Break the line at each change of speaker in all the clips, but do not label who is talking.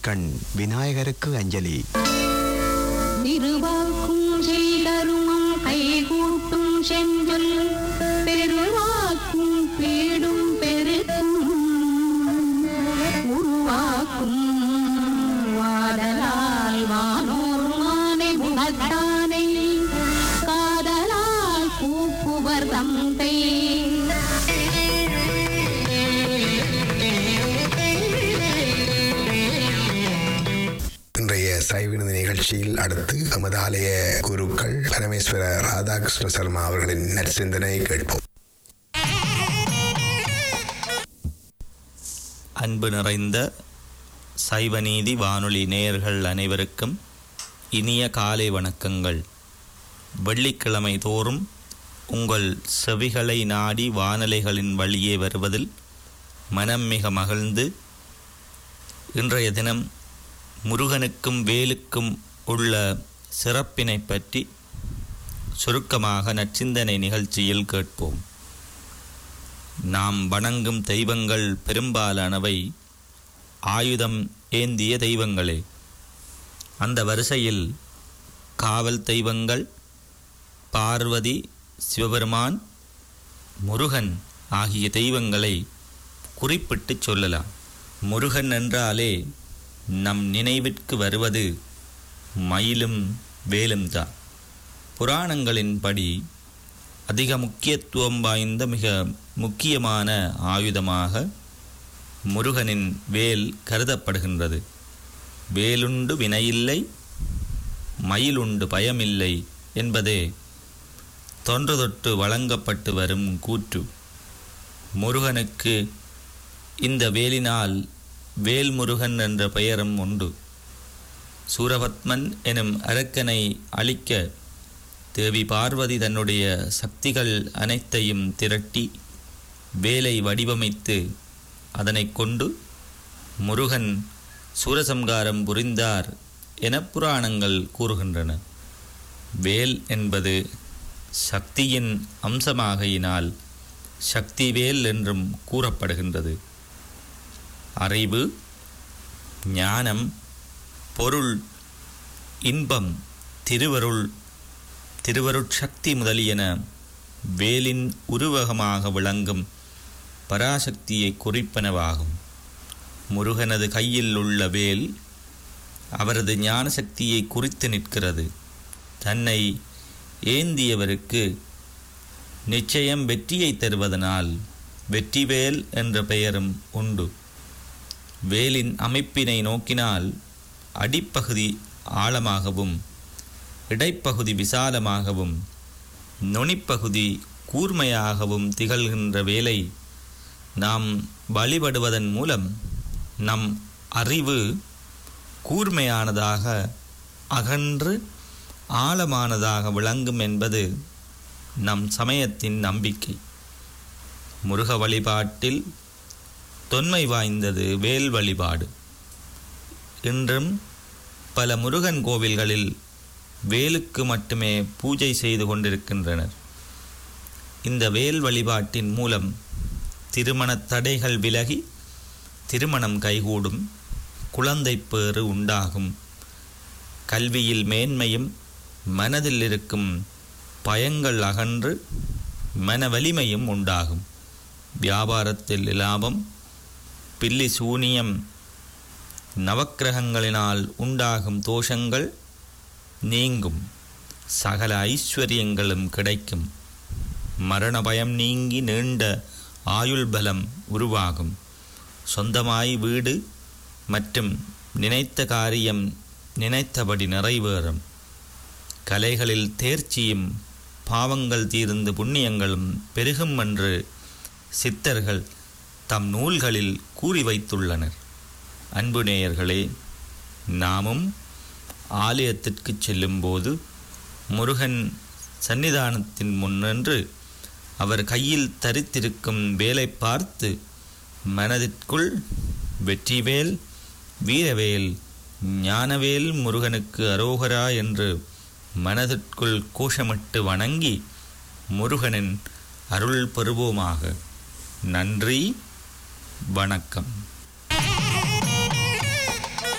கண் விநாயகருக்கு அஞ்சலி
திருவாக்கும் செய்தருமம் கைகூட்டும் செஞ்சொல் பெருவாக்கும் பீடும் பெருக்கும் உருவாக்கும் வாடலால் வானோர் மானை முகத்தானை காதலால் கூப்புவர் தந்தை
இன்றைய சைவினது நிகழ்ச்சியில் அடுத்து எமது ஆலய குருக்கள் பரமேஸ்வர ராதாகிருஷ்ண சர்மா அவர்களின் நற்சிந்தனை கேட்போம்
அன்பு நிறைந்த சைவநீதி வானொலி நேயர்கள் அனைவருக்கும் இனிய காலை வணக்கங்கள் வெள்ளிக்கிழமை தோறும் உங்கள் செவிகளை நாடி வானலைகளின் வழியே வருவதில் மனம் மிக மகிழ்ந்து இன்றைய தினம் முருகனுக்கும் வேலுக்கும் உள்ள சிறப்பினை பற்றி சுருக்கமாக நச்சிந்தனை நிகழ்ச்சியில் கேட்போம் நாம் வணங்கும் தெய்வங்கள் பெரும்பாலானவை ஆயுதம் ஏந்திய தெய்வங்களே அந்த வரிசையில் காவல் தெய்வங்கள் பார்வதி சிவபெருமான் முருகன் ஆகிய தெய்வங்களை குறிப்பிட்டு சொல்லலாம் முருகன் என்றாலே நம் நினைவிற்கு வருவது மயிலும் வேலும் தான் புராணங்களின்படி அதிக முக்கியத்துவம் வாய்ந்த மிக முக்கியமான ஆயுதமாக முருகனின் வேல் கருதப்படுகின்றது வேலுண்டு வினையில்லை மயிலுண்டு பயமில்லை என்பதே தொன்று தொட்டு வழங்கப்பட்டு வரும் கூற்று முருகனுக்கு இந்த வேலினால் வேல்முருகன் என்ற பெயரும் உண்டு சூரபத்மன் எனும் அரக்கனை அழிக்க தேவி பார்வதி தன்னுடைய சக்திகள் அனைத்தையும் திரட்டி வேலை வடிவமைத்து அதனைக் கொண்டு முருகன் சூரசம்காரம் புரிந்தார் என புராணங்கள் கூறுகின்றன வேல் என்பது சக்தியின் அம்சமாகையினால் சக்திவேல் என்றும் கூறப்படுகின்றது அறிவு ஞானம் பொருள் இன்பம் திருவருள் திருவருட்சக்தி முதலியன வேலின் உருவகமாக விளங்கும் பராசக்தியை குறிப்பனவாகும் முருகனது கையில் உள்ள வேல் அவரது ஞான சக்தியை குறித்து நிற்கிறது தன்னை ஏந்தியவருக்கு நிச்சயம் வெற்றியை தருவதனால் வெற்றிவேல் என்ற பெயரும் உண்டு வேலின் அமைப்பினை நோக்கினால் அடிப்பகுதி ஆழமாகவும் இடைப்பகுதி விசாலமாகவும் நுனிப்பகுதி கூர்மையாகவும் திகழ்கின்ற வேலை நாம் வழிபடுவதன் மூலம் நம் அறிவு கூர்மையானதாக அகன்று ஆழமானதாக விளங்கும் என்பது நம் சமயத்தின் நம்பிக்கை முருக வழிபாட்டில் தொன்மை வாய்ந்தது வேல் வழிபாடு இன்றும் பல முருகன் கோவில்களில் வேலுக்கு மட்டுமே பூஜை செய்து கொண்டிருக்கின்றனர் இந்த வேல் வழிபாட்டின் மூலம் திருமணத் தடைகள் விலகி திருமணம் கைகூடும் குழந்தைப் பேறு உண்டாகும் கல்வியில் மேன்மையும் மனதில் இருக்கும் பயங்கள் அகன்று மன வலிமையும் உண்டாகும் வியாபாரத்தில் லாபம் பில்லி சூனியம் நவக்கிரகங்களினால் உண்டாகும் தோஷங்கள் நீங்கும் சகல ஐஸ்வர்யங்களும் கிடைக்கும் மரண பயம் நீங்கி நீண்ட ஆயுள் பலம் உருவாகும் சொந்தமாய் வீடு மற்றும் நினைத்த காரியம் நினைத்தபடி நிறைவேறும் கலைகளில் தேர்ச்சியும் பாவங்கள் தீர்ந்து புண்ணியங்களும் பெருகும் என்று சித்தர்கள் தம் நூல்களில் கூறி வைத்துள்ளனர் அன்பு நேயர்களே நாமும் ஆலயத்திற்கு செல்லும்போது முருகன் சன்னிதானத்தின் முன்னின்று அவர் கையில் தரித்திருக்கும் வேலை பார்த்து மனதிற்குள் வெற்றிவேல் வீரவேல் ஞானவேல் முருகனுக்கு அரோகரா என்று மனதிற்குள் கோஷமிட்டு வணங்கி முருகனின் அருள் பெறுவோமாக நன்றி வணக்கம்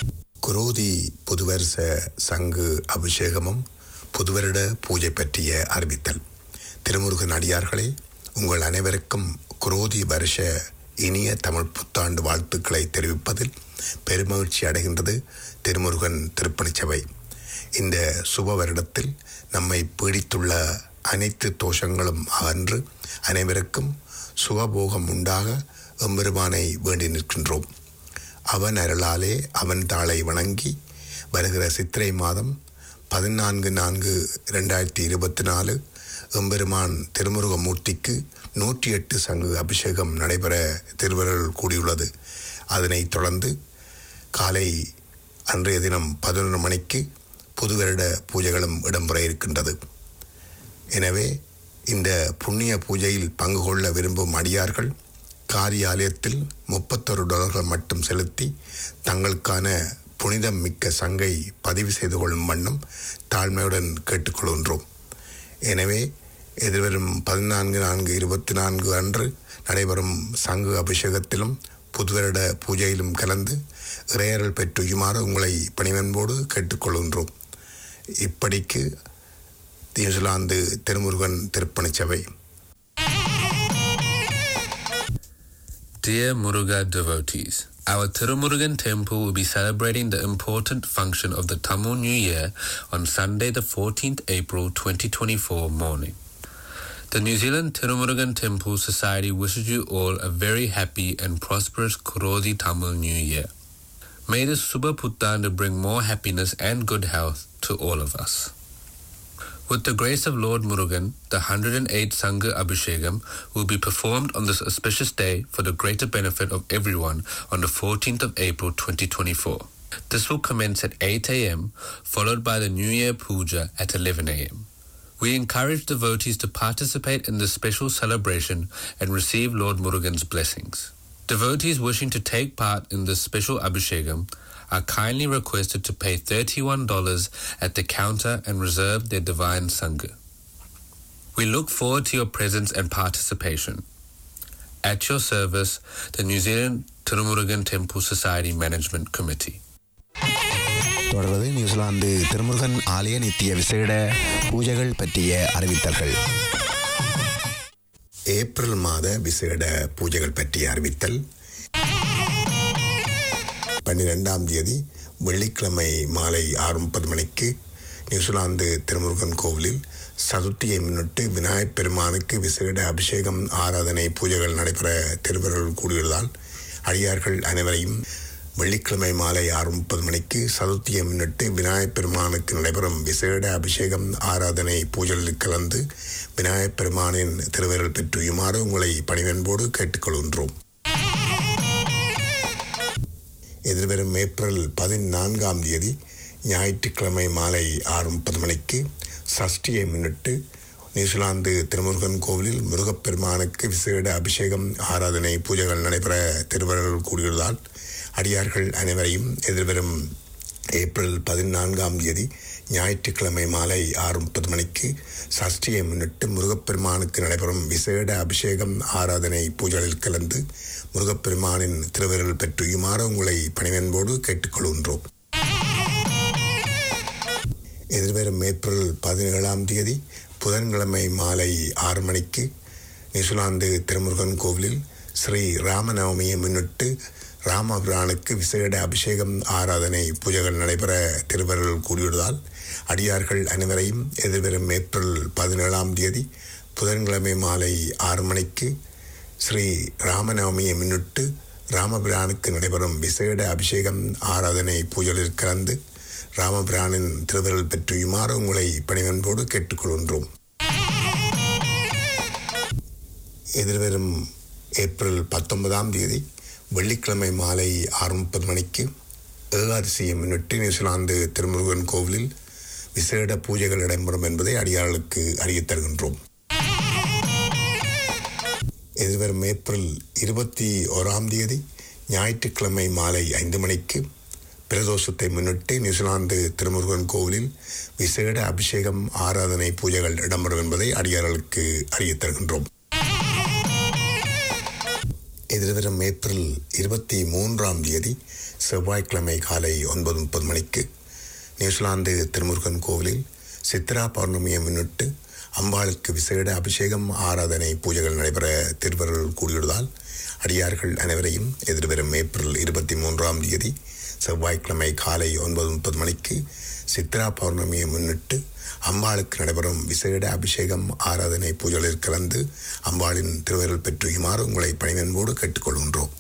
குரோதி புதுவருஷ சங்கு அபிஷேகமும் புதுவருட பூஜை பற்றிய அறிவித்தல் திருமுருகன் அடியார்களே உங்கள் அனைவருக்கும் குரோதி வருஷ இனிய தமிழ் புத்தாண்டு வாழ்த்துக்களை தெரிவிப்பதில் பெருமகிழ்ச்சி அடைகின்றது திருமுருகன் திருப்பணிச்சபை இந்த சுப வருடத்தில் நம்மை பீடித்துள்ள அனைத்து தோஷங்களும் அகன்று அனைவருக்கும் சுகபோகம் உண்டாக எம்பெருமானை வேண்டி நிற்கின்றோம் அவன் அருளாலே அவன் தாளை வணங்கி வருகிற சித்திரை மாதம் பதினான்கு நான்கு ரெண்டாயிரத்தி இருபத்தி நாலு எம்பெருமான் திருமுருகமூர்த்திக்கு நூற்றி எட்டு சங்கு அபிஷேகம் நடைபெற திருவருள் கூடியுள்ளது அதனைத் தொடர்ந்து காலை அன்றைய தினம் பதினொரு மணிக்கு புது வருட பூஜைகளும் இடம்பெற இருக்கின்றது எனவே இந்த புண்ணிய பூஜையில் பங்கு கொள்ள விரும்பும் அடியார்கள் காரியாலயத்தில் முப்பத்தொரு டாலர்கள் மட்டும் செலுத்தி தங்களுக்கான புனிதம் மிக்க சங்கை பதிவு செய்து கொள்ளும் வண்ணம் தாழ்மையுடன் கேட்டுக்கொள்கின்றோம் எனவே எதிர்வரும் பதினான்கு நான்கு இருபத்தி நான்கு அன்று நடைபெறும் சங்கு அபிஷேகத்திலும் புதுவருட பூஜையிலும் கலந்து இறையரல் பெற்றுயுமாறு உங்களை பணிவன்போடு கேட்டுக்கொள்கின்றோம் இப்படிக்கு நியூசிலாந்து திருமுருகன் திருப்பணிச்சபை
Dear Muruga devotees, our Tirumurugan temple will be celebrating the important function of the Tamil New Year on Sunday, the 14th April 2024 morning. The New Zealand Tirumurugan Temple Society wishes you all a very happy and prosperous Kurodi Tamil New Year. May this Subha Puttanda bring more happiness and good health to all of us. With the grace of Lord Murugan, the 108 Sangha Abhishegam will be performed on this auspicious day for the greater benefit of everyone on the 14th of April 2024. This will commence at 8 a.m., followed by the New Year Puja at 11 a.m. We encourage devotees to participate in this special celebration and receive Lord Murugan's blessings. Devotees wishing to take part in this special Abhishegam are kindly requested to pay $31 at the counter and reserve their divine Sangha. We look forward to your presence and participation. At your service, the New Zealand Tirumurugan Temple Society Management Committee.
தொடர்வது New Zealand Thirumurugan ஆலய நித்திய விசேட பூஜைகள் பற்றிய அறிவித்தல்கள்
April மாத விசேட பூஜைகள் பற்றிய அறிவித்தல் பன்னிரெண்டாம் தேதி வெள்ளிக்கிழமை மாலை ஆறு முப்பது மணிக்கு நியூசிலாந்து திருமுருகன் கோவிலில் சதுர்த்தியை முன்னிட்டு விநாயகப் பெருமானுக்கு விசேட அபிஷேகம் ஆராதனை பூஜைகள் நடைபெற திருவருள் கூடியுள்ளதால் அடியார்கள் அனைவரையும் வெள்ளிக்கிழமை மாலை ஆறு முப்பது மணிக்கு சதுர்த்தியை முன்னிட்டு விநாயகப் பெருமானுக்கு நடைபெறும் விசேட அபிஷேகம் ஆராதனை பூஜைகளில் கலந்து விநாயகப் பெருமானின் திருவருள் பெற்றுயுமாறு உங்களை பணிவன்போடு கேட்டுக்கொள்கின்றோம் எதிர்வரும் ஏப்ரல் பதினான்காம் தேதி ஞாயிற்றுக்கிழமை மாலை ஆறு முப்பது மணிக்கு சஷ்டியை முன்னிட்டு நியூசிலாந்து திருமுருகன் கோவிலில் முருகப்பெருமானுக்கு விசேட அபிஷேகம் ஆராதனை பூஜைகள் நடைபெற திருவருள் கூடியுள்ளதால் அடியார்கள் அனைவரையும் எதிர்வரும் ஏப்ரல் பதினான்காம் தேதி ஞாயிற்றுக்கிழமை மாலை ஆறு முப்பது மணிக்கு சஷ்டியை முன்னிட்டு முருகப்பெருமானுக்கு நடைபெறும் விசேட அபிஷேகம் ஆராதனை பூஜைகளில் கலந்து முருகப்பெருமானின் திருவருள் பெற்றுயுமாறு உங்களை பணிவன்போடு கேட்டுக்கொள்கின்றோம் எதிர்வரும் ஏப்ரல் பதினேழாம் தேதி புதன்கிழமை மாலை ஆறு மணிக்கு நியூசிலாந்து திருமுருகன் கோவிலில் ஸ்ரீ ராமநவமியை முன்னிட்டு ராமபிரானுக்கு விசேட அபிஷேகம் ஆராதனை பூஜைகள் நடைபெற திருவருள் கூடியுள்ளதால் அடியார்கள் அனைவரையும் எதிர்வரும் ஏப்ரல் பதினேழாம் தேதி புதன்கிழமை மாலை ஆறு மணிக்கு ஸ்ரீ ராமநவமியை முன்னிட்டு ராமபிரானுக்கு நடைபெறும் விசேட அபிஷேகம் ஆராதனை பூஜைகளில் கலந்து ராமபிரானின் திருவருள் பெற்றுயுமாறு உங்களை பணிவன்போடு கேட்டுக்கொள்கின்றோம் எதிர்வரும் ஏப்ரல் பத்தொன்பதாம் தேதி வெள்ளிக்கிழமை மாலை ஆறு முப்பது மணிக்கு ஏகாதசியை முன்னிட்டு நியூசிலாந்து திருமுருகன் கோவிலில் விசேட பூஜைகள் இடம்பெறும் என்பதை அடியார்களுக்கு அறியத் தருகின்றோம் எதிர்வரும் ஏப்ரல் இருபத்தி ஓராம் தேதி ஞாயிற்றுக்கிழமை மாலை ஐந்து மணிக்கு பிரதோஷத்தை முன்னிட்டு நியூசிலாந்து திருமுருகன் கோவிலில் விசேட அபிஷேகம் ஆராதனை பூஜைகள் இடம்பெறும் என்பதை அடியார்களுக்கு அறியத் தருகின்றோம் எதிர்வரும் ஏப்ரல் இருபத்தி மூன்றாம் தேதி செவ்வாய்க்கிழமை காலை ஒன்பது முப்பது மணிக்கு நியூசிலாந்து திருமுருகன் கோவிலில் சித்ரா பௌர்ணமியை முன்னிட்டு அம்பாளுக்கு விசேட அபிஷேகம் ஆராதனை பூஜைகள் நடைபெற திருவருள் கூடியுள்ளதால் அடியார்கள் அனைவரையும் எதிர்வரும் ஏப்ரல் இருபத்தி மூன்றாம் தேதி செவ்வாய்க்கிழமை காலை ஒன்பது முப்பது மணிக்கு சித்ரா பௌர்ணமியை முன்னிட்டு அம்பாளுக்கு நடைபெறும் விசேட அபிஷேகம் ஆராதனை பூஜைகளில் கலந்து அம்பாளின் திருவருள் பெற்றுமாறு உங்களை பணிவன்போடு கேட்டுக்கொள்கின்றோம்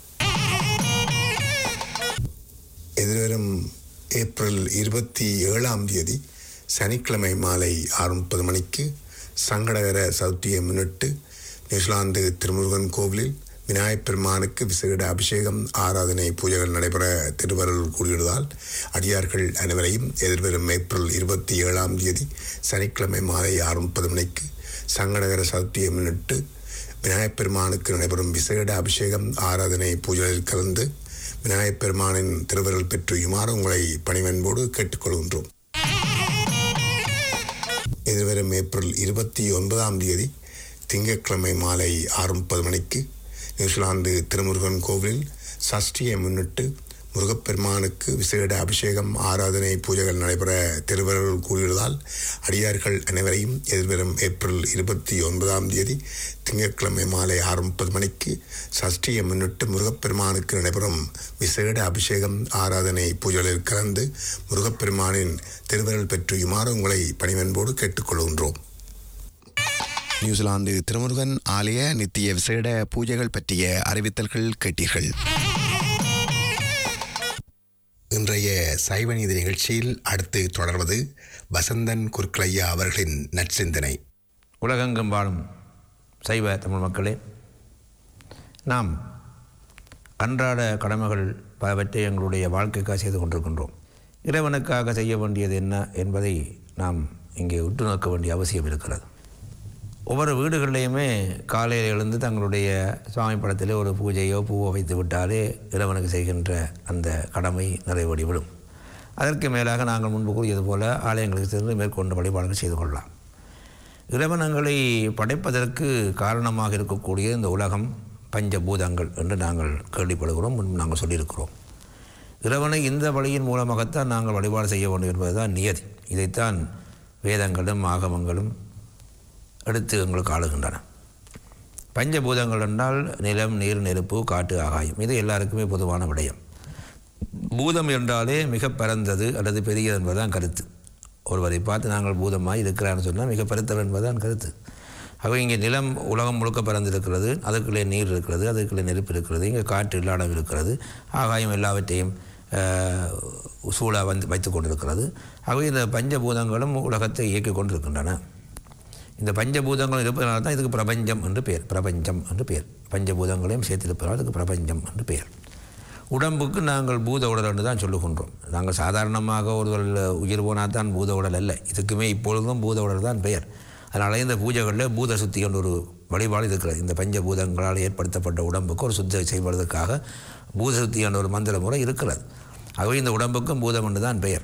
எதிர்வரும் ஏப்ரல் இருபத்தி ஏழாம் தேதி சனிக்கிழமை மாலை ஆறு முப்பது மணிக்கு சங்கடகர சதுர்த்தியை முன்னிட்டு நியூசிலாந்து திருமுருகன் கோவிலில் விநாயகப் பெருமானுக்கு விசேட அபிஷேகம் ஆராதனை பூஜைகள் நடைபெற திருவருள் கூடியுள்ளதால் அடியார்கள் அனைவரையும் எதிர்வரும் ஏப்ரல் இருபத்தி ஏழாம் தேதி சனிக்கிழமை மாலை ஆறு முப்பது மணிக்கு சங்கடகர சதுர்த்தியை முன்னிட்டு விநாயகப் பெருமானுக்கு நடைபெறும் விசேட அபிஷேகம் ஆராதனை பூஜைகளில் கலந்து விநாயகப் பெருமானின் திருவருள் பெற்றுயுமாறு உங்களை பணிவன்போடு கேட்டுக்கொள்கின்றோம் எதிர்வரும் ஏப்ரல் இருபத்தி ஒன்பதாம் தேதி திங்கட்கிழமை மாலை ஆறு முப்பது மணிக்கு நியூசிலாந்து திருமுருகன் கோவிலில் சஷ்டியை முன்னிட்டு முருகப்பெருமானுக்கு விசேட அபிஷேகம் ஆராதனை பூஜைகள் நடைபெற திருவருள் கூறியுள்ளதால் அடியார்கள் அனைவரையும் எதிர்வரும் ஏப்ரல் இருபத்தி ஒன்பதாம் தேதி திங்கட்கிழமை மாலை ஆறு முப்பது மணிக்கு சஷ்டியை முன்னிட்டு முருகப்பெருமானுக்கு நடைபெறும் விசேட அபிஷேகம் ஆராதனை பூஜைகளில் கலந்து முருகப்பெருமானின் திருவருள் பெற்றுயுமாறு உங்களை பணிவன்போடு கேட்டுக்கொள்கின்றோம்
நியூசிலாந்து திருமுருகன் ஆலய நித்திய விசேட பூஜைகள் பற்றிய அறிவித்தல்கள் கேட்டீர்கள் இன்றைய சைவ நீதி நிகழ்ச்சியில் அடுத்து தொடர்வது வசந்தன் குருக்களையா அவர்களின் நற்சிந்தனை
உலகெங்கும் வாழும் சைவ தமிழ் மக்களே நாம் அன்றாட கடமைகள் பலவற்றை எங்களுடைய வாழ்க்கைக்காக செய்து கொண்டிருக்கின்றோம் இறைவனுக்காக செய்ய வேண்டியது என்ன என்பதை நாம் இங்கே உற்று நோக்க வேண்டிய அவசியம் இருக்கிறது ஒவ்வொரு வீடுகளிலையுமே காலையில் எழுந்து தங்களுடைய சுவாமி படத்திலே ஒரு பூஜையோ பூவோ வைத்து விட்டாலே இறைவனுக்கு செய்கின்ற அந்த கடமை நிறைவடைவிடும் அதற்கு மேலாக நாங்கள் முன்பு கூறியது போல ஆலயங்களுக்கு சென்று மேற்கொண்டு வழிபாடுகள் செய்து கொள்ளலாம் இறைவனங்களை படைப்பதற்கு காரணமாக இருக்கக்கூடிய இந்த உலகம் பஞ்சபூதங்கள் என்று நாங்கள் கேள்விப்படுகிறோம் முன்பு நாங்கள் சொல்லியிருக்கிறோம் இறைவனை இந்த வழியின் மூலமாகத்தான் நாங்கள் வழிபாடு செய்ய வேண்டும் என்பதுதான் நியதி இதைத்தான் வேதங்களும் ஆகமங்களும் எடுத்து எங்களுக்கு ஆளுகின்றன பஞ்சபூதங்கள் என்றால் நிலம் நீர் நெருப்பு காட்டு ஆகாயம் இது எல்லாருக்குமே பொதுவான விடயம் பூதம் என்றாலே மிக பரந்தது அல்லது பெரியது என்பதுதான் கருத்து ஒருவரை பார்த்து நாங்கள் பூதமாய் இருக்கிறான்னு சொன்னால் மிக பருத்தவர் என்பதுதான் கருத்து ஆகவே இங்கே நிலம் உலகம் முழுக்க பறந்திருக்கிறது அதுக்குள்ளே நீர் இருக்கிறது அதுக்குள்ளே நெருப்பு இருக்கிறது இங்கே காற்று இல்லாடம் இருக்கிறது ஆகாயம் எல்லாவற்றையும் ஆஹ், சூழ வந்து வைத்து கொண்டிருக்கிறது ஆகவே இந்த பஞ்சபூதங்களும் உலகத்தை இயக்கி கொண்டிருக்கின்றன இந்த பஞ்சபூதங்கள் இருப்பதனால தான் இதுக்கு பிரபஞ்சம் என்று பெயர் பிரபஞ்சம் என்று பெயர் பஞ்சபூதங்களையும் சேர்த்திருப்பதால் இதுக்கு பிரபஞ்சம் என்று பெயர் உடம்புக்கு நாங்கள் பூத உடல் என்று தான் சொல்லுகின்றோம் நாங்கள் சாதாரணமாக ஒருவர் உயிர் போனால் தான் பூத உடல் அல்ல இதுக்குமே இப்பொழுதும் பூத உடல் தான் பெயர் அதனால இந்த பூஜைகளில் பூத சுத்தி என்ற ஒரு வழிபாடு இருக்கிறது இந்த பஞ்சபூதங்களால் ஏற்படுத்தப்பட்ட உடம்புக்கு ஒரு சுத்தி செய்வதற்காக பூத சுத்தி என்ற ஒரு மந்திர முறை இருக்கிறது ஆகவே இந்த உடம்புக்கும் பூதம் என்று தான் பெயர்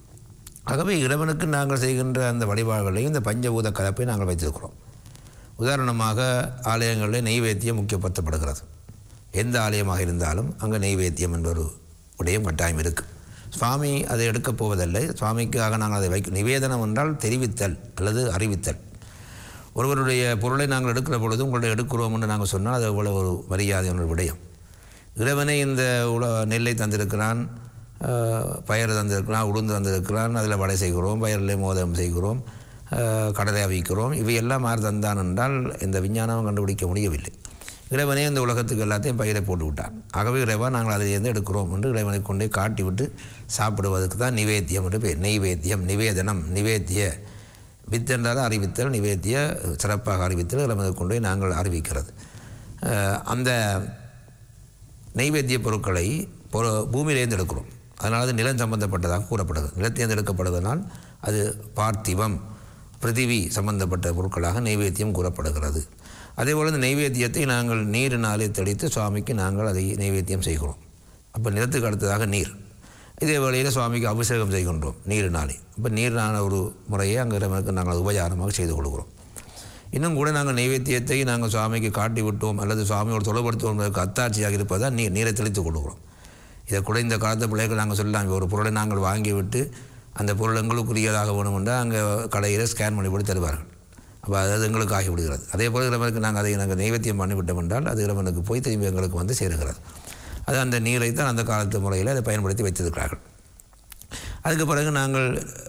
ஆகவே இறைவனுக்கு நாங்கள் செய்கின்ற அந்த வழிபாடுகளையும் இந்த பஞ்சபூத கலப்பை நாங்கள் வைத்திருக்கிறோம் உதாரணமாக ஆலயங்களில் நெய்வேத்தியம் முக்கியப்படுத்தப்படுகிறது எந்த ஆலயமாக இருந்தாலும் அங்கே நெய்வேத்தியம் என்ற ஒரு விடயம் கட்டாயம் இருக்குது சுவாமி அதை எடுக்கப் போவதில்லை சுவாமிக்காக நாங்கள் அதை வைக்க நிவேதனம் என்றால் தெரிவித்தல் அல்லது அறிவித்தல் ஒருவருடைய பொருளை நாங்கள் எடுக்கிற பொழுது உங்களுடைய எடுக்கிறோம் என்று நாங்கள் சொன்னால் அது அவ்வளவு ஒரு மரியாதையான ஒரு விடயம் இறைவனை இந்த உல நெல்லை தந்திருக்கிறான் ஆஹ், பயறு தந்திருக்கிறான் உளுந்து தந்திருக்கிறான் அதில் வடை செய்கிறோம் பயரில் மோதகம் செய்கிறோம் ஆஹ், கடலை அவிக்கிறோம் இவையெல்லாம் யார் தந்தான் என்றால் இந்த விஞ்ஞானம் கண்டுபிடிக்க முடியவில்லை இறைவனே இந்த உலகத்துக்கு எல்லாத்தையும் பயிரை போட்டு விட்டான் ஆகவே இறைவா நாங்கள் அதிலிருந்து எடுக்கிறோம் என்று இறைவனை கொண்டே காட்டி விட்டு சாப்பிடுவதற்கு தான் நிவேத்தியம் என்று பேர் நெய்வேத்தியம் நிவேதனம் நிவேத்திய வித்தென்றால் அறிவித்தல் நிவேத்திய சிறப்பாக அறிவித்தல் இறைவனை கொண்டு போய் நாங்கள் அறிவிக்கிறது ஆஹ், அந்த நைவேத்திய பொருட்களை பொரு பூமியிலேருந்து எடுக்கிறோம் அதனால் அது நிலம் சம்பந்தப்பட்டதாக கூறப்படுது நிலத்திலேருந்து எடுக்கப்படுவதனால் அது பார்த்திவம் பிருத்திவி சம்பந்தப்பட்ட பொருட்களாக நைவேத்தியம் கூறப்படுகிறது அதேபோல் இந்த நைவேத்தியத்தை நாங்கள் நீரினாலே தெளித்து சுவாமிக்கு நாங்கள் அதை நைவேத்தியம் செய்கிறோம் அப்போ நிலத்துக்கு அடுத்ததாக நீர் இதே வேளையில் சுவாமிக்கு அபிஷேகம் செய்கின்றோம் நீரினாலே இப்போ நீரினான ஒரு முறையை அங்கே இறைவனுக்கு நாங்கள் உபச்சாரமாக செய்து கொள்கிறோம் இன்னும் கூட நாங்கள் நைவேத்தியத்தை நாங்கள் சுவாமிக்கு காட்டி விட்டோம் அல்லது சுவாமியோடு தொடர்படுத்துவோம் என்பதற்கு அத்தாட்சியாக இருப்பதால் நீ நீரை தெளித்துக் கொள்கிறோம் இதை கூட இந்த காலத்து பிள்ளைகள் நாங்கள் சொல்லலாம் ஒரு பொருளை நாங்கள் வாங்கி விட்டு அந்த பொருள் எங்களுக்குரியதாக வேணும் என்றால் அங்கே கடையில் ஸ்கேன் பண்ணி போட்டு தருவார்கள் அப்போ அது எங்களுக்கு ஆகிவிடுகிறது அதே போல் இளவனுக்கு நாங்கள் அதை நாங்கள் நைவேத்தியம் பண்ணிவிட்டோம் என்றால் அது இளவனுக்கு போய் திரும்பி எங்களுக்கு வந்து சேருகிறது அது அந்த நீரை தான் அந்த காலத்து முறையில் அதை பயன்படுத்தி வைத்திருக்கிறார்கள் அதுக்கு பிறகு நாங்கள்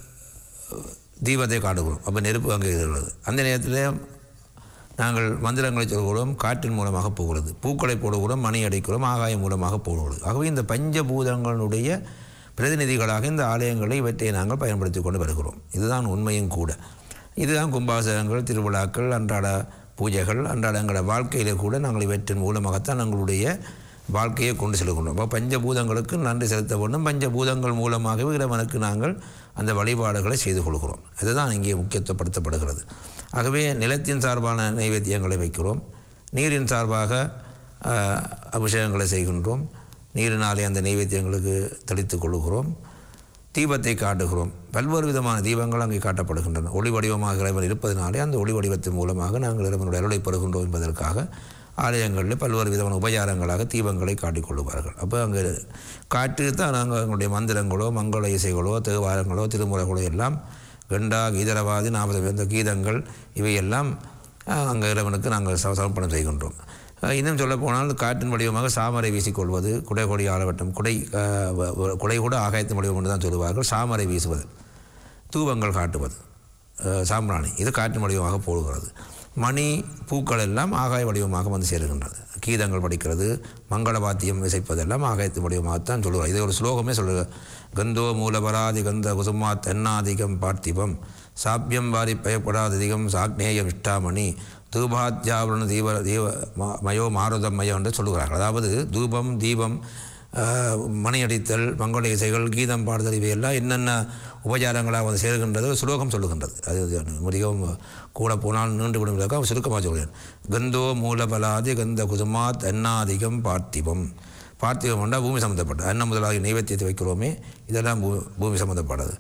தீபத்தை காட்டுகிறோம் அப்போ நெருப்பு அங்கே இருக்கிறது அந்த நேரத்தில் நாங்கள் மந்திரங்களை சொல்கிறோம் காற்றின் மூலமாக போகிறது பூக்களை போடுகிறோம் மணி அடிக்கிறோம் ஆகாயம் மூலமாக போடுகிறது ஆகவே இந்த பஞ்சபூதங்களுடைய பிரதிநிதிகளாக இந்த ஆலயங்களை இவற்றை நாங்கள் பயன்படுத்தி கொண்டு வருகிறோம் இதுதான் உண்மையும் கூட இதுதான் கும்பாசகங்கள் திருவிழாக்கள் அன்றாட பூஜைகள் அன்றாட எங்களோட வாழ்க்கையிலே கூட நாங்கள் இவற்றின் மூலமாகத்தான் எங்களுடைய வாழ்க்கையை கொண்டு செல்கின்றோம் அப்போ பஞ்சபூதங்களுக்கு நன்றி செலுத்த வேண்டும் பஞ்சபூதங்கள் மூலமாகவே இறைவனுக்கு நாங்கள் அந்த வழிபாடுகளை செய்து கொள்கிறோம் அதுதான் இங்கே முக்கியத்துவப்படுத்தப்படுகிறது ஆகவே நிலத்தின் சார்பான நைவேத்தியங்களை வைக்கிறோம் நீரின் சார்பாக ஆஹ், அபிஷேகங்களை செய்கின்றோம் நீரினாலே அந்த நைவேத்தியங்களுக்கு தெளித்துக் கொள்கிறோம் தீபத்தை காட்டுகிறோம் பல்வேறு விதமான தீபங்கள் அங்கே காட்டப்படுகின்றன ஒளி வடிவமாக இறைவன் இருப்பதனாலே அந்த ஒளி வடிவத்தின் மூலமாக நாங்கள் இறைவனுடைய அருளை பெறுகின்றோம் என்பதற்காக ஆலயங்களில் பல்வேறு விதமான உபச்சாரங்களாக தீபங்களை காட்டிக் கொள்ளுவார்கள் அப்போ அங்கே காட்டு தான் நாங்கள் எங்களுடைய மந்திரங்களோ மங்கள இசைகளோ தேவாரங்களோ திருமுறைகளோ எல்லாம் கண்டா கீதரவாதி நாற்பது இந்த கீதங்கள் இவையெல்லாம் அஹ், அங்கே இறைவனுக்கு நாங்கள் சம- சமர்ப்பணம் செய்கின்றோம் அஹ், இன்னும் சொல்ல போனால் காட்டின் வடிவமாக சாமரை வீசிக்கொள்வது குடை கொடி ஆலவட்டம் குடை அஹ், வ- வ- குடை கூட ஆகாயத்தின் வடிவம் என்று தான் சொல்லுவார்கள் சாமரை வீசுவது தூபங்கள் காட்டுவது அஹ், சாம்பிராணி இது காற்றின் வடிவமாக போடுகிறது மணி பூக்கள் எல்லாம் ஆகாய வடிவமாக வந்து சேருகின்றது கீதங்கள் படிக்கிறது மங்கள வாத்தியம் இசைப்பதெல்லாம் ஆகாயத்தின் வடிவமாகத்தான் சொல்லுவார் இது ஒரு ஸ்லோகமே சொல்லுங்க கந்தோ மூலபராதி கந்த குசுமா தென்னாதிகம் பார்த்திபம் சாப்பியம் வாரி பயப்படாததிகம் சாக்னேயம் இஷ்டாமணி தூபாத்யாவரண தீப தீப ம- மயோ மாருதம் மயம் என்று சொல்லுகிறார்கள் அதாவது தூபம் தீபம் ஆஹ், மணி அடித்தல் மங்கள இசைகள் கீதம் பாடுதல் இவையெல்லாம் என்னென்ன உபச்சாரங்களாக வந்து சேர்கின்றது ஒரு சுலோகம் சொல்லுகின்றது அது அது மிகவும் கூட போனால் நீண்டு விடுவதற்காக சுருக்கமாக சொல்கிறேன் கந்தோ மூலபலாதி கந்த குசுமா தன்னாதிகம் பார்த்திபம் பார்த்திபம் என்றால் பூமி சம்மந்தப்பட்டது அன்னம் முதலாகிய நைவேத்தியத்தை வைக்கிறோமே இதெல்லாம் பூ பூமி சம்மந்தப்பட்டது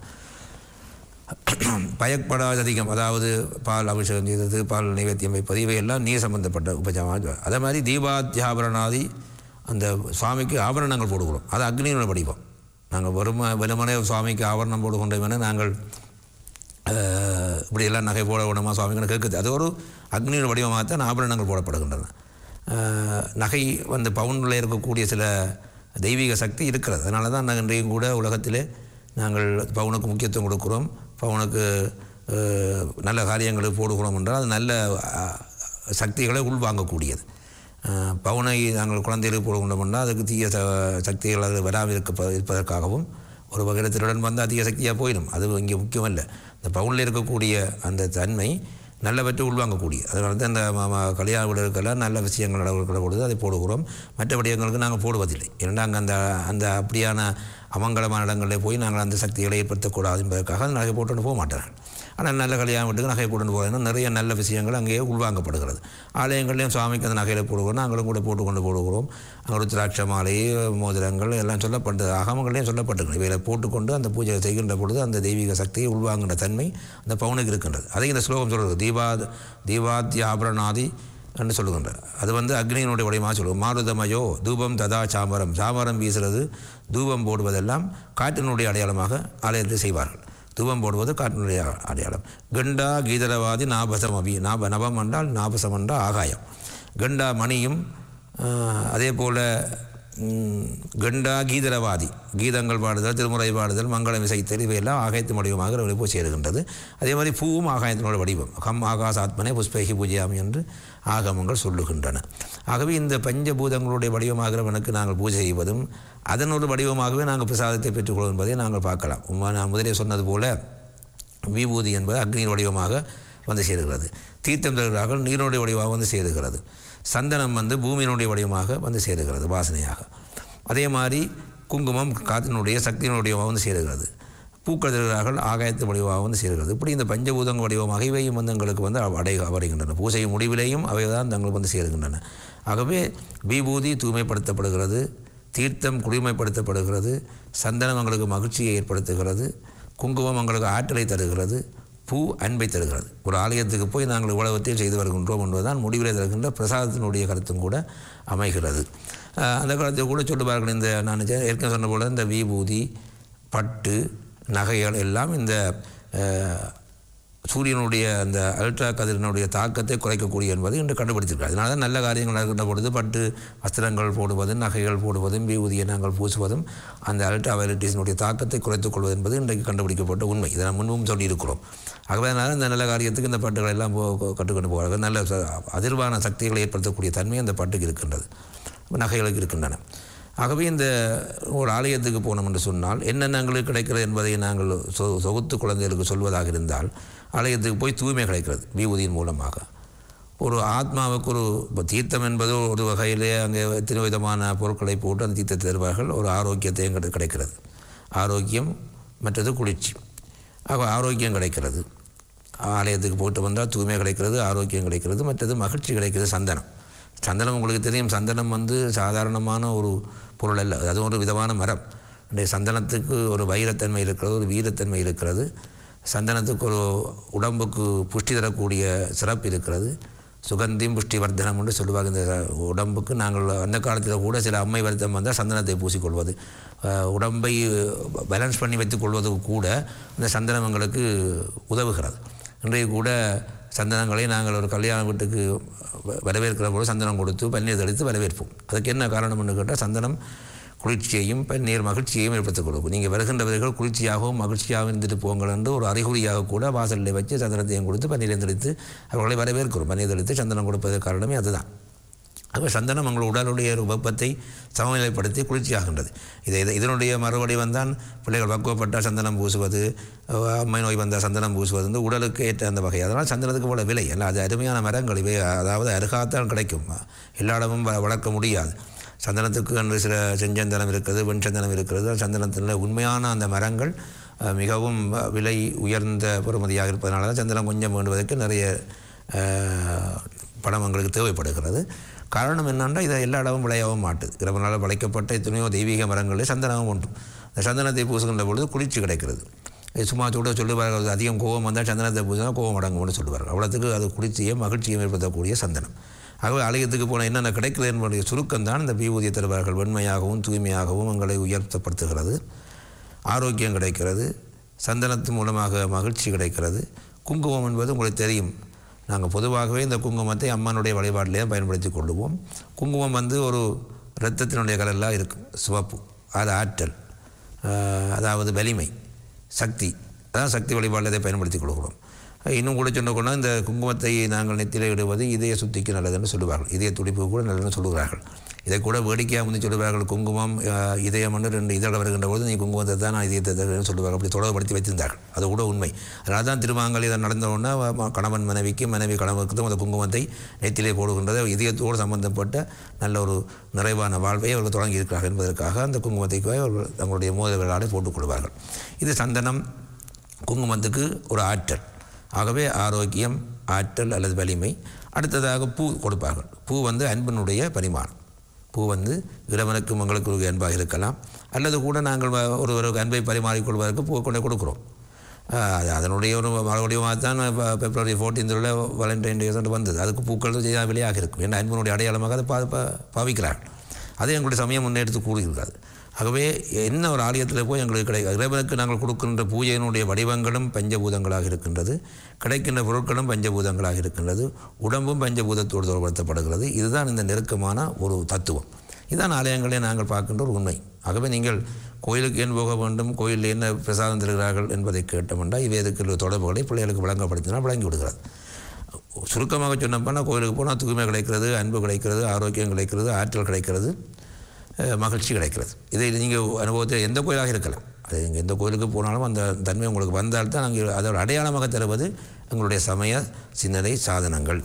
பயப்படாத அதிகம் அதாவது பால் அபிஷேகம் செய்தது பால் நைவேத்தியம் வைப்பது இவையெல்லாம் நீர் சம்பந்தப்பட்ட உபஜாமம் அதே மாதிரி தீபாத்தியாபரணாதி அந்த சுவாமிக்கு ஆபரணங்கள் போடுகிறோம் அது அக்னியோட வடிவம் நாங்கள் வெறும வெறுமனே சுவாமிக்கு ஆபரணம் போடுகின்றோம் என நாங்கள் அஹ், இப்படியெல்லாம் நகை போட விடமா சுவாமிக்கு கேட்குது அது ஒரு அக்னியோட வடிவமாகத்தான் ஆபரணங்கள் போடப்படுகின்றன அஹ், நகை வந்து பவுனில் இருக்கக்கூடிய சில தெய்வீக சக்தி இருக்கிறது அதனால தான் நாங்கள் இன்றையும் கூட உலகத்திலே நாங்கள் பவுனுக்கு முக்கியத்துவம் கொடுக்கிறோம் பவுனுக்கு அஹ், நல்ல காரியங்களுக்கு போடுகிறோம் என்றால் அது நல்ல அஹ், சக்திகளை உள்வாங்கக்கூடியது அஹ், பவுனை நாங்கள் குழந்தைகளுக்கு போடுகின்றோம் என்றால் அதுக்கு தீய ச சக்திகள் அது வராமல் இருக்க இருப்பதற்காகவும் ஒரு வகையில் திருடன் வந்து அதிக சக்தியாக போயிடும் அது இங்கே முக்கியமல்ல இந்த பவுனில் இருக்கக்கூடிய அந்த தன்மை நல்லவற்றை உள்வாங்கக்கூடிய அதனால தான் இந்த ம- ம- கல்யாண வீடுகளுக்கெல்லாம் நல்ல விஷயங்கள் நடக்கிற பொழுது அதை போடுகிறோம் மற்றபடி எங்களுக்கு நாங்கள் போடுவதில்லை ஏன்னா அங்கே அந்த அந்த அப்படியான அமங்கலமான இடங்களில் போய் நாங்கள் அந்த சக்திகளை ஏற்படுத்தக்கூடாது என்பதற்காக அந்த நகை போட்டுன்னு போக மாட்டார்கள் ஆனால் நல்ல கல்யாணம் வீட்டுக்கு நகை போட்டுன்னு போகிறதுனா நிறைய நல்ல விஷயங்கள் அங்கேயே உள்வாங்கப்படுகிறது ஆலயங்கள்லையும் சுவாமிக்கு அந்த நகையில் போடுகிறோம் நாங்களும் கூட போட்டு கொண்டு போடுகிறோம் அங்கே ருத்ராட்ச மாலை மோதிரங்கள் எல்லாம் சொல்லப்பட்டது அகமங்களையும் சொல்லப்பட்டிருக்கு இவைகளை போட்டுக்கொண்டு அந்த பூஜை செய்கின்ற பொழுது அந்த தெய்வீக சக்தியை உள்வாங்குகின்ற தன்மை அந்த பவுனுக்கு இருக்கின்றது அதை இந்த ஸ்லோகம் சொல்கிறது தீபா தீபாத்திய ஆபரணாதி என்று சொல்லுகின்றார் அது வந்து அக்னியினுடைய வடிவமாக சொல்லுவோம் மாருதமயோ தூபம் ததா சாமரம் சாமரம் வீசுறது தூபம் போடுவதெல்லாம் காற்றினுடைய அடையாளமாக ஆலயத்தில் செய்வார்கள் தூபம் போடுவது காற்றினுடைய அடையாளம் கண்டா கீதரவாதி நாபசம் அபி நாப நபம் என்றால் நாபசம் என்றால் ஆகாயம் கண்டா மணியும் ஆஹ், அதே போல் ம், கண்டா கீதரவாதி கீதங்கள் பாடுதல் திருமுறை பாடுதல் மங்களம் இசைத்தல் இவையெல்லாம் ஆகாயத்தின் வடிவமாக இறைவனை போய் சேருகின்றது அதே மாதிரி பூவும் ஆகாயத்தினோட வடிவம் கம் ஆகாசாத்மனே புஷ்பேகி பூஜையாமி என்று ஆகமங்கள் சொல்லுகின்றன ஆகவே இந்த பஞ்சபூதங்களுடைய வடிவமாகிறவனுக்கு நாங்கள் பூஜை செய்வதும் அதனோட வடிவமாகவே நாங்கள் பிரசாதத்தை பெற்றுக்கொள்வோம் என்பதை நாங்கள் பார்க்கலாம் உம்மா நான் முதலே சொன்னது போல விபூதி என்பது அக்னியின் வடிவமாக வந்து சேருகிறது தீர்த்தம் தருகிறார்கள் நீரினுடைய வடிவமாக வந்து சேருகிறது சந்தனம் வந்து பூமியினுடைய வடிவமாக வந்து சேருகிறது வாசனையாக அதே மாதிரி குங்குமம் காற்றினுடைய சக்தியினுடைய வடிவமாக வந்து சேருகிறது பூக்கள் தருகிறார்கள் ஆகாயத்து வடிவமாக வந்து சேருகிறது இப்படி இந்த பஞ்சபூதங்க வடிவமாக இவையும் வந்து எங்களுக்கு வந்து அடை வருகின்றன பூஜை முடிவிலேயும் அவை தான் தங்களுக்கு வந்து சேருகின்றன ஆகவே விபூதி தூய்மைப்படுத்தப்படுகிறது தீர்த்தம் குடிமைப்படுத்தப்படுகிறது சந்தனம் எங்களுக்கு மகிழ்ச்சியை ஏற்படுத்துகிறது குங்குமம் எங்களுக்கு ஆற்றலை தருகிறது பூ அன்பை தருகிறது ஒரு ஆலயத்துக்கு போய் நாங்கள் இவ்வளவற்றையும் செய்து வருகின்றோம் என்பதுதான் முடிவிலே தருகின்ற பிரசாதத்தினுடைய கருத்தும் கூட அமைகிறது அஹ் அந்த காலத்தில் கூட சொல்லுவார்கள் இந்த நான் ஏ- ஏற்கனவே சொன்ன போல இந்த விபூதி பட்டு நகைகள் எல்லாம் இந்த அஹ், சூரியனுடைய அந்த அல்ட்ரா கதிரினுடைய தாக்கத்தை குறைக்கக்கூடிய என்பது இன்று கண்டுபிடித்திருக்கிறார் அதனால தான் நல்ல காரியங்கள் நடக்கின்ற பொழுது பட்டு வஸ்திரங்கள் போடுவதும் நகைகள் போடுவதும் விபூதியை நாங்கள் பூசுவதும் அந்த அல்ட்ரா வயலட்டிஸினுடைய தாக்கத்தை குறைத்துக் கொள்வது என்பது இன்றைக்கு கண்டுபிடிக்கப்பட்ட உண்மை இதை நாம் முன்பும் சொல்லியிருக்கிறோம் ஆகவே அதனால் இந்த நல்ல காரியத்துக்கு இந்த பட்டுகள் எல்லாம் போ- போ- கற்றுக்கொண்டு போகிறார்கள் நல்ல ச- அதிர்வான சக்திகளை ஏற்படுத்தக்கூடிய தன்மை அந்த பட்டுக்கு இருக்கின்றது நகைகளுக்கு இருக்கின்றன ஆகவே இந்த ஒரு ஆலயத்துக்கு போனோம் என்று சொன்னால் என்னென்ன எங்களுக்கு கிடைக்கிறது என்பதை நாங்கள் சொ சொகுத்து குழந்தைகளுக்கு சொல்வதாக இருந்தால் ஆலயத்துக்கு போய் தூய்மை கிடைக்கிறது விபூதியின் மூலமாக ஒரு ஆத்மாவுக்கு ஒரு இப்போ தீர்த்தம் என்பது ஒரு வகையிலே அங்கே எத்தனை விதமான பொருட்களை போட்டு அந்த தீர்த்தத்தை தருவார்கள் ஒரு ஆரோக்கியத்தை எங்களுக்கு கிடைக்கிறது ஆரோக்கியம் மற்றது குளிர்ச்சி ஆக ஆரோக்கியம் கிடைக்கிறது ஆலயத்துக்கு போட்டு வந்தால் தூய்மை கிடைக்கிறது ஆரோக்கியம் கிடைக்கிறது மற்றது மகிழ்ச்சி கிடைக்கிறது சந்தனம் சந்தனம் உங்களுக்கு தெரியும் சந்தனம் வந்து சாதாரணமான ஒரு பொருள் அல்ல அது ஒரு விதமான மரம் இந்த சந்தனத்துக்கு ஒரு வைரத்தன்மை இருக்கிறது ஒரு வீரத்தன்மை இருக்கிறது சந்தனத்துக்கு ஒரு உடம்புக்கு புஷ்டி தரக்கூடிய சிறப்பு இருக்கிறது சுகந்தியும் புஷ்டி வர்த்தனம் என்று சொல்லுவாங்க இந்த உடம்புக்கு நாங்கள் அந்த காலத்தில் கூட சில அம்மை வருத்தம் வந்தால் சந்தனத்தை பூசிக்கொள்வது அஹ், உடம்பை பேலன்ஸ் பண்ணி வைத்துக் கொள்வதற்கு கூட இந்த சந்தனம் எங்களுக்கு உதவுகிறது இன்றைக்கு கூட சந்தனங்களை நாங்கள் ஒரு கல்யாண வீட்டுக்கு வ- வரவேற்கிற போது சந்தனம் கொடுத்து பன்னீர் தெளித்து வரவேற்போம் அதுக்கு என்ன காரணம்னு கேட்டால் சந்தனம் குளிர்ச்சியையும் பன்னீர் மகிழ்ச்சியையும் ஏற்படுத்திக் கொடுக்கும் நீங்கள் வருகின்றவர்கள் குளிர்ச்சியாகவும் மகிழ்ச்சியாகவும் இருந்துட்டு போங்கள் என்று ஒரு அறிகுறியாக கூட வாசலில் வச்சு சந்தனத்தையும் கொடுத்து பன்னீரையும் தெளித்து அவர்களை வரவேற்கிறோம் பன்னீர் தெளித்து சந்தனம் கொடுப்பதற்கு காரணமே அதுதான் ஆக சந்தனம் உங்கள் உடலுடைய ஒரு வெப்பத்தை சமநிலைப்படுத்தி குளிர்ச்சியாகின்றது இதை இதை- இதனுடைய மறுபடி வந்தான் பிள்ளைகள் பக்குவப்பட்டால் சந்தனம் பூசுவது அஹ் அம்மை நோய் வந்தால் சந்தனம் பூசுவது வந்து உடலுக்கு ஏற்ற அந்த வகை அதனால் சந்தனத்துக்கு போல விலை அல்ல அது அருமையான மரங்கள் இவை அதாவது அருகாத்தான் கிடைக்கும் எல்லா இடமும் வ- வளர்க்க முடியாது சந்தனத்துக்கு என்று சில செஞ்சந்தனம் இருக்கிறது வெண்சந்தனம் இருக்கிறது சந்தனத்தில் உண்மையான அந்த மரங்கள் அஹ், மிகவும் அஹ், விலை உயர்ந்த பொறுமதியாக இருப்பதனால தான் சந்தனம் கொஞ்சம் வேண்டுவதற்கு நிறைய அஹ், பணம் எங்களுக்கு தேவைப்படுகிறது காரணம் என்னென்னா இதை எல்லா இடமும் விளையவும் மாட்டுது இறைவனால் வளைக்கப்பட்ட எத்தனையோ தெய்வீக மரங்களில் சந்தனமும் ஒன்று இந்த சந்தனத்தை பூசுகின்ற பொழுது குளிர்ச்சி கிடைக்கிறது இது சும்மா கூட சொல்லுவார்கள் அதிகம் கோபம் வந்தால் சந்தனத்தை பூசினா கோபம் அடங்கும்னு சொல்லுவார்கள் அவ்வளோத்துக்கு அது குளிர்ச்சியும் மகிழ்ச்சியும் ஏற்படுத்தக்கூடிய சந்தனம் ஆகவே ஆலயத்துக்கு போன என்னென்ன கிடைக்கிறது என்பதுடைய சுருக்கம் தான் இந்த விபூதிய தருவார்கள் வெண்மையாகவும் தூய்மையாகவும் எங்களை உயர்த்தப்படுத்துகிறது ஆரோக்கியம் கிடைக்கிறது சந்தனத்து மூலமாக மகிழ்ச்சி கிடைக்கிறது குங்குமம் என்பது உங்களுக்கு தெரியும் நாங்கள் பொதுவாகவே இந்த குங்குமத்தை அம்மனுடைய வழிபாட்டிலே பயன்படுத்தி கொள்ளுவோம் குங்குமம் வந்து ஒரு இரத்தத்தினுடைய கலரில் இருக்கும் சிவப்பு அது ஆற்றல் ஆஹ், அதாவது வலிமை சக்தி அதான் சக்தி வழிபாட்டில் இதை பயன்படுத்தி கொள்கிறோம் இன்னும் கூட சொன்னோம்னா இந்த குங்குமத்தை நாங்கள் நெத்திலே இடுவது இதய சுத்திக்கு நல்லதுன்னு சொல்லுவார்கள் இதய துடிப்பு கூட நல்லதுன்னு சொல்லுகிறார்கள் இதை கூட வேடிக்கையாக வந்து சொல்லுவார்கள் குங்குமம் அஹ், இதயம் என்று ரெண்டு இதழ வருகின்ற போது நீ குங்குமத்தை தான் நான் இதயத்தை தருவேன்னு சொல்லுவார்கள் அப்படி தொடர்படுத்தி வைத்திருந்தார்கள் அது கூட உண்மை அதனால தான் திருமாங்கல் இதை நடந்த உடனே வ- கணவன் மனைவிக்கு மனைவி கணவனுக்கு அந்த குங்குமத்தை நெத்திலே போடுகின்றது இதயத்தோடு சம்பந்தப்பட்ட நல்ல ஒரு நிறைவான வாழ்வை அவர்கள் தொடங்கி இருக்கிறார்கள் என்பதற்காக அந்த குங்குமத்தை அவர்கள் தங்களுடைய மோத விழாவை போட்டுக் கொள்வார்கள் இது சந்தனம் குங்குமத்துக்கு ஒரு ஆற்றல் ஆகவே ஆரோக்கியம் ஆற்றல் அல்லது வலிமை அடுத்ததாக பூ கொடுப்பார்கள் பூ வந்து அன்பினுடைய பரிமாணம் பூ வந்து இறைவனுக்கும் உங்களுக்கு ஒரு அன்பாக இருக்கலாம் அல்லது கூட நாங்கள் வ- ஒருவருக்கு அன்பை பரிமாறிக்கொள்வதற்கு பூ கொண்டு கொடுக்குறோம் ஆஹ் அது அதனுடைய ஒரு மறுபடியும் தான் இப்போ பிப்ரவரி ஃபோர்டீன்த்தில் வாலண்டைன் டே வந்தது அதுக்கு பூக்கள் செய்ய வெளியாக இருக்கும் ஏன்னா அன்பினுடைய அடையாளமாக அதை பா பா- பாவிக்கிறார்கள் அது எங்களுடைய சமயம் முன்னெடுத்து கூறுகிறது ஆகவே என்ன ஒரு ஆலயத்தில் போய் எங்களுக்கு கிடை இறைவனுக்கு நாங்கள் கொடுக்கின்ற பூஜையினுடைய வடிவங்களும் பஞ்சபூதங்களாக இருக்கின்றது கிடைக்கின்ற பொருட்களும் பஞ்சபூதங்களாக இருக்கின்றது உடம்பும் பஞ்சபூதத்தோடு தொடர்படுத்தப்படுகிறது இதுதான் இந்த நெருக்கமான ஒரு தத்துவம் இதுதான் ஆலயங்களே நாங்கள் பார்க்கின்ற ஒரு உண்மை ஆகவே நீங்கள் கோயிலுக்கு ஏன் போக வேண்டும் கோயிலில் என்ன பிரசாதம் தருகிறார்கள் என்பதை கேட்டோம்னா இவ்வேதுக்கு தொடர்புகளை பிள்ளைகளுக்கு வழங்கப்படுத்தினால் வழங்கி விடுகிறது சுருக்கமாக சொன்னப்போனா கோயிலுக்கு போனால் தூய்மை கிடைக்கிறது அன்பு கிடைக்கிறது ஆரோக்கியம் கிடைக்கிறது ஆற்றல் கிடைக்கிறது அஹ், மகிழ்ச்சி கிடைக்கிறது இதை நீங்கள் அனுபவத்தில் எந்த கோயிலாக இருக்கலாம் அது நீங்கள் எந்த கோயிலுக்கு போனாலும் அந்த தன்மை உங்களுக்கு வந்தால்தான் நாங்கள் அதோட அடையாளமாக தருவது எங்களுடைய சமய சிந்தனை சாதனங்கள்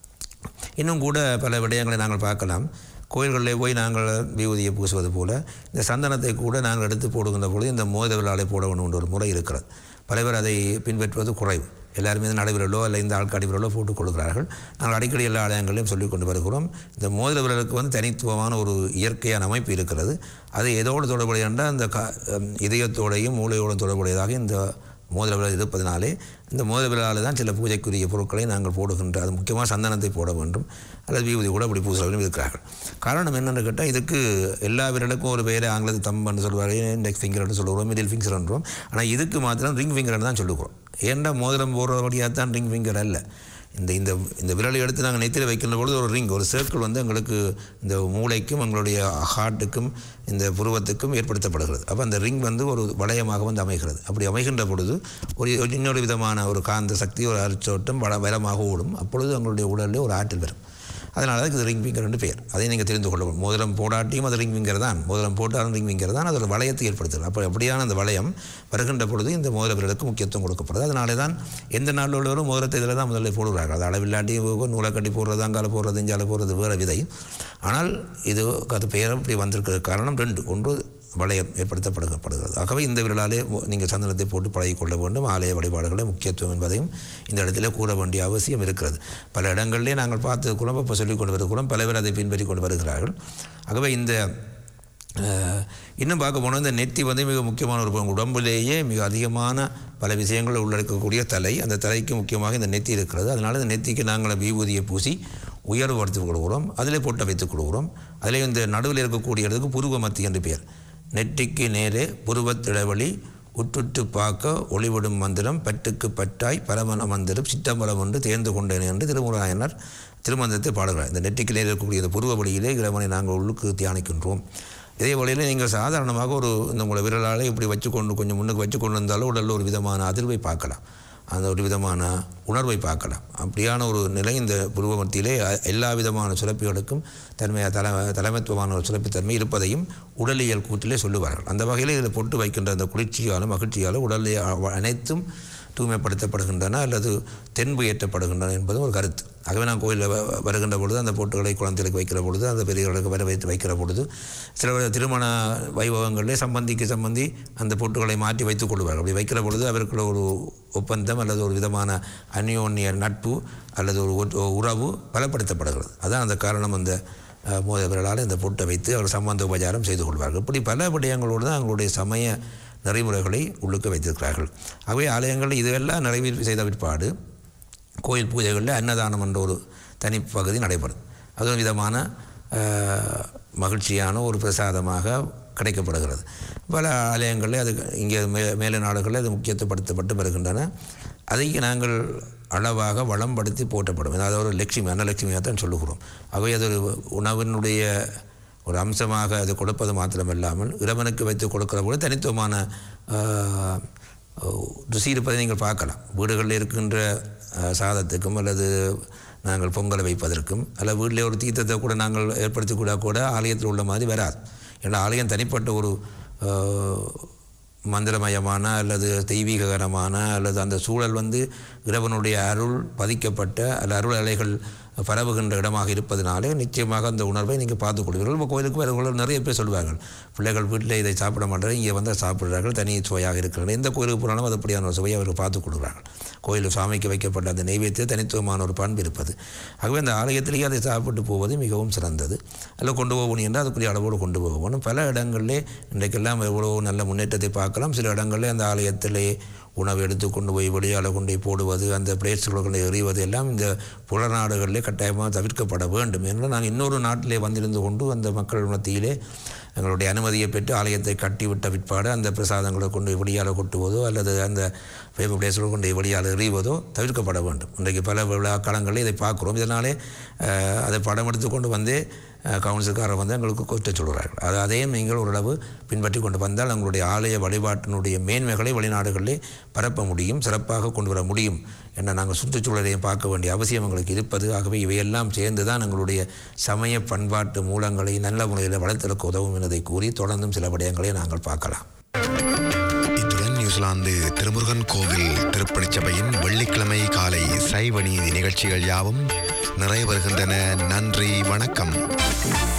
இன்னும் கூட பல விடயங்களை நாங்கள் பார்க்கலாம் கோயில்களிலே போய் நாங்கள் விபூதியை பூசுவது போல இந்த சந்தனத்தை கூட நாங்கள் எடுத்து போடுகின்ற பொழுது இந்த மோத விழாலை போட வேண்டும் என்ற ஒரு முறை இருக்கிறது பல பேர் அதை பின்பற்றுவது குறைவு எல்லாருமே இந்த நடைவிரலோ அல்ல இந்த ஆள்காடி விரலோ போட்டுக் கொடுக்கிறார்கள் நாங்கள் அடிக்கடி எல்லா ஆலயங்களையும் சொல்லிக் கொண்டு வருகிறோம் இந்த மோதிர விரலுக்கு வந்து தனித்துவமான ஒரு இயற்கையான அமைப்பு இருக்கிறது அது எதோடு தொடர்புடைய என்றால் அந்த க இதயத்தோடையும் மூளையோடும் தொடர்புடையதாக இந்த மோதிர விரல் இருப்பதனாலே இந்த மோதிர விரலால் தான் சில பூஜைக்குரிய பொருட்களை நாங்கள் போடுகின்ற அது முக்கியமாக சந்தனத்தை போட வேண்டும் அல்லது விபூதி கூட அப்படி பூசுறவர்களும் இருக்கிறார்கள் காரணம் என்னென்னு கேட்டால் இதுக்கு எல்லா விரலுக்கும் ஒரு பேரை ஆங்கிலத்தில் தம்பன்னு சொல்லுவார் இண்டெக்ஸ் ஃபிங்கர்னு சொல்லுவோம் மிடில் ஃபிங்கர்ன்றோம் ஆனால் இதுக்கு மாத்திரம் ரிங் ஃபிங்கர்னு தான் சொல்லுகிறோம் ஏன்டா மோதிரம் போடுறபடியாக தான் ரிங் ஃபிங்கர் அல்ல இந்த இந்த இந்த விரலை எடுத்து நாங்கள் நெத்தியில் வைக்கின்ற பொழுது ஒரு ரிங் ஒரு சர்க்கிள் வந்து எங்களுக்கு இந்த மூளைக்கும் எங்களுடைய ஹார்ட்டுக்கும் இந்த புருவத்துக்கும் ஏற்படுத்தப்படுகிறது அப்போ அந்த ரிங் வந்து ஒரு வளையமாக வந்து அமைகிறது அப்படி அமைகின்ற பொழுது ஒரு ஒரு இன்னொரு விதமான ஒரு காந்த சக்தி ஒரு அரிச்சோட்டம் வள வளமாக ஓடும் அப்பொழுது எங்களுடைய உடலில் ஒரு ஆற்றல் வரும் அதனால தான் இது ரிங் ஃபிங்கர் என்று பெயர் அதை நீங்கள் தெரிந்து கொள்ள வேண்டும் மோதிரம் போடாட்டியும் அது ரிங் ஃபிங்கர் தான் மோதிரம் போட்டாலும் ரிங் ஃபிங்கர் தான் அது ஒரு வளையத்தை ஏற்படுத்துகிறது அப்போ அப்படியான அந்த வளையம் வருகின்ற பொழுது இந்த மோதிர விரலுக்கு முக்கியத்துவம் கொடுக்கப்படுது அதனாலே தான் எந்த நாளில் உள்ளவரும் மோதிரத்தை இதில் தான் முதல்ல போடுறார்கள் அது அளவில்லாட்டி நூலை கட்டி போடுறது அங்கால போடுறது இஞ்சால போடுறது வேறு விதை ஆனால் இது அது பெயர் இப்படி வந்திருக்கிற காரணம் ரெண்டு ஒன்று வளையம் ஏற்படுத்தப்படுகிறது ஆகவே இந்த விரலாலே நீங்கள் சந்தனத்தை போட்டு பழகிக்கொள்ள வேண்டும் ஆலய வழிபாடுகளை முக்கியத்துவம் என்பதையும் இந்த இடத்துல கூற வேண்டிய அவசியம் இருக்கிறது பல இடங்களிலே நாங்கள் பார்த்து கூட இப்போ சொல்லிக் கொண்டு வருகிறோம் பல பேர் அதை பின்பற்றி கொண்டு வருகிறார்கள் ஆகவே இந்த அஹ், இன்னும் பார்க்க போனால் இந்த நெத்தி வந்து மிக முக்கியமான ஒரு பங்கு. உடம்பிலேயே மிக அதிகமான பல விஷயங்களை உள்ளடக்கக்கூடிய தலை அந்த தலைக்கு முக்கியமாக இந்த நெத்தி இருக்கிறது அதனால் இந்த நெத்திக்கு நாங்கள் விபூதியை பூசி உயர்வுபடுத்திக் கொடுக்குறோம் அதிலே போட்டு வைத்துக் கொடுக்குறோம் அதிலே இந்த நடுவில் இருக்கக்கூடிய இடத்துக்கு புருவ மத்தி என்று பெயர் நெற்றிக்கு நேரே புருவத்திடவழி உற்றுற்று பார்க்க ஒளிவிடும் மந்திரம் பட்டுக்கு பட்டாய் பரமன மந்திரம் சிற்றம்பலம் என்று தேர்ந்து கொண்டேன் என்று திருமுருகாயனர் திருமந்திரத்தை பாடுகிறார் இந்த நெற்றிக்கு நேரே இருக்கக்கூடிய இந்த புருவ வழியிலே இறைவனை நாங்கள் உள்ளுக்கு தியானிக்கின்றோம் இதே வழியில் நீங்கள் சாதாரணமாக ஒரு இந்த உங்களை விரலாலே இப்படி வச்சுக்கொண்டு கொஞ்சம் முன்னுக்கு வச்சு கொண்டு வந்தாலும் உடலில் ஒரு விதமான அதிர்வை பார்க்கலாம் அந்த ஒரு விதமான உணர்வை பார்க்கலாம் அப்படியான ஒரு நிலை இந்த புருவமத்தியிலே அ- எல்லா விதமான சுரப்பிகளுக்கும் தன்மை தலை தலைமைத்துவமான ஒரு சுரப்பித்தன்மை இருப்பதையும் உடலியல் கூற்றிலே சொல்லுவார்கள் அந்த வகையில் இதில் பொட்டு வைக்கின்ற அந்த குளிர்ச்சியாலும் மகிழ்ச்சியாலும் உடலை அ- அனைத்தும் தூய்மைப்படுத்தப்படுகின்றன அல்லது தென்பு ஏற்றப்படுகின்றன என்பதும் ஒரு கருத்து ஆகவே நான் கோயிலில் வ- வ- வருகின்ற பொழுது அந்த பொட்டுகளை குழந்தைகளுக்கு வைக்கிற பொழுது அந்த பெரியவர்களுக்கு வர வைத்து வைக்கிற பொழுது சில வேளை திருமண வைபவங்களிலே சம்பந்திக்கு சம்பந்தி அந்த பொட்டுகளை மாற்றி வைத்துக் கொள்வார்கள் அப்படி வைக்கிற பொழுது அவருக்குள்ள ஒரு ஒப்பந்தம் அல்லது ஒரு விதமான அந்யோன்ய நட்பு அல்லது ஒரு ஒ- உறவு பலப்படுத்தப்படுகிறது அதான் அந்த காரணம் அந்த அஹ், மோத விரலால் இந்த பொட்டை வைத்து அவர் சம்பந்த உபச்சாரம் செய்து கொள்வார்கள் இப்படி பல விடயங்களோடு தான் அவங்களுடைய சமய நெறிமுறைகளை உள்ளுக்க வைத்திருக்கிறார்கள் ஆகவே ஆலயங்களில் இதுவெல்லாம் நிறைவேற்றி செய்த பிற்பாடு கோயில் பூஜைகளில் அன்னதானம் என்ற ஒரு தனி பகுதி நடைபெறும் அது ஒரு விதமான அஹ், மகிழ்ச்சியான ஒரு பிரசாதமாக கிடைக்கப்படுகிறது பல ஆலயங்களில் அது இங்கே மே மேலை நாடுகளில் அது முக்கியத்துவப்படுத்தப்பட்டு வருகின்றன அதை நாங்கள் அளவாக வளம்படுத்தி போற்றப்படும் அதாவது ஒரு லட்சுமி அன்னலட்சுமியாக தான் சொல்லுகிறோம் ஆகவே அது ஒரு உணவினுடைய ஒரு அம்சமாக அது கொடுப்பது மாத்திரமில்லாமல் இறைவனுக்கு வைத்து கொடுக்கிற போது தனித்துவமான ஆஹ், ருசி இருப்பதை நீங்கள் பார்க்கலாம் வீடுகளில் இருக்கின்ற ஆஹ், சாதத்துக்கும் அல்லது நாங்கள் பொங்கலை வைப்பதற்கும் அல்ல வீட்டில் ஒரு தீர்த்தத்தை கூட நாங்கள் ஏற்படுத்தி கூட கூட ஆலயத்தில் உள்ள மாதிரி வராது ஏன்னா ஆலயம் தனிப்பட்ட ஒரு ஆஹ், மந்திரமயமான அல்லது தெய்வீககரமான அல்லது அந்த சூழல் வந்து இறைவனுடைய அருள் பதிக்கப்பட்ட அல்ல அருள் அலைகள் பரவுகின்ற இடமாக இருப்பதனாலே நிச்சயமாக அந்த உணர்வை நீங்கள் பார்த்துக் கொள்வீர்கள் இப்போ கோயிலுக்கு வரவர்கள் நிறைய பேர் சொல்லுவார்கள் பிள்ளைகள் வீட்டில் இதை சாப்பிட மாட்டார்கள் இங்கே வந்தால் சாப்பிடுறார்கள் தனி சுவையாக இருக்கிறார்கள் எந்த கோயிலுக்கு போனாலும் அது அப்படியான ஒரு சுவையை அவர்கள் பார்த்துக் கொள்கிறார்கள் கோயில் சாமிக்கு வைக்கப்பட்ட அந்த நெய்வேத்திய தனித்துவமான ஒரு பண்பு இருப்பது ஆகவே அந்த ஆலயத்திலேயே அதை சாப்பிட்டு போவது மிகவும் சிறந்தது அதில் கொண்டு போகணும் என்றால் அதுக்குரிய அளவோடு கொண்டு போகணும் பல இடங்களிலே இன்றைக்கெல்லாம் எவ்வளோ நல்ல முன்னேற்றத்தை பார்க்கலாம் சில இடங்களிலே அந்த ஆலயத்திலே உணவு எடுத்து கொண்டு போய் வெளியால் கொண்டு போய் போடுவது அந்த பிளேட்ஸ்களை கொண்டு எறிவது எல்லாம் இந்த புலநாடுகளிலே கட்டாயமாக தவிர்க்கப்பட வேண்டும் என்று நான் இன்னொரு நாட்டிலே வந்திருந்து கொண்டு அந்த மக்கள் மத்தியிலே எங்களுடைய அனுமதியை பெற்று ஆலயத்தை கட்டிவிட்ட பிற்பாடு அந்த பிரசாதங்களை கொண்டு வெளியால் கொட்டுவதோ அல்லது அந்த பேப்பர் பிளேஸ்களை கொண்டு வெளியால் எறிவதோ தவிர்க்கப்பட வேண்டும் இன்றைக்கு பல விழா காலங்களில் இதை பார்க்குறோம் இதனாலே அஹ், அதை படம் எடுத்து கொண்டு வந்தே அஹ், கவுன்சில்காரர் வந்து எங்களுக்கு குற்றம் சொல்கிறார்கள் அது அதையும் நீங்கள் ஓரளவு பின்பற்றி கொண்டு வந்தால் எங்களுடைய ஆலய வழிபாட்டினுடைய மேன்மைகளை வெளிநாடுகளிலே பரப்ப முடியும் சிறப்பாக கொண்டு வர முடியும் என நாங்கள் சுற்றுச்சூழலையும் பார்க்க வேண்டிய அவசியம் எங்களுக்கு இருப்பது ஆகவே இவையெல்லாம் சேர்ந்து தான் எங்களுடைய சமய பண்பாட்டு மூலங்களை நல்ல முறையில் வளர்த்தெடுக்க உதவும் என்பதை கூறி தொடர்ந்தும் சில விடயங்களை நாங்கள் பார்க்கலாம்
இத்துடன் நியூசிலாந்து திருமுருகன் கோவில் திருப்பணிச் சபையின் வெள்ளிக்கிழமை காலை சைவ நீதி நிகழ்ச்சிகள் யாவும் நிறைய வருகின்றன நன்றி வணக்கம்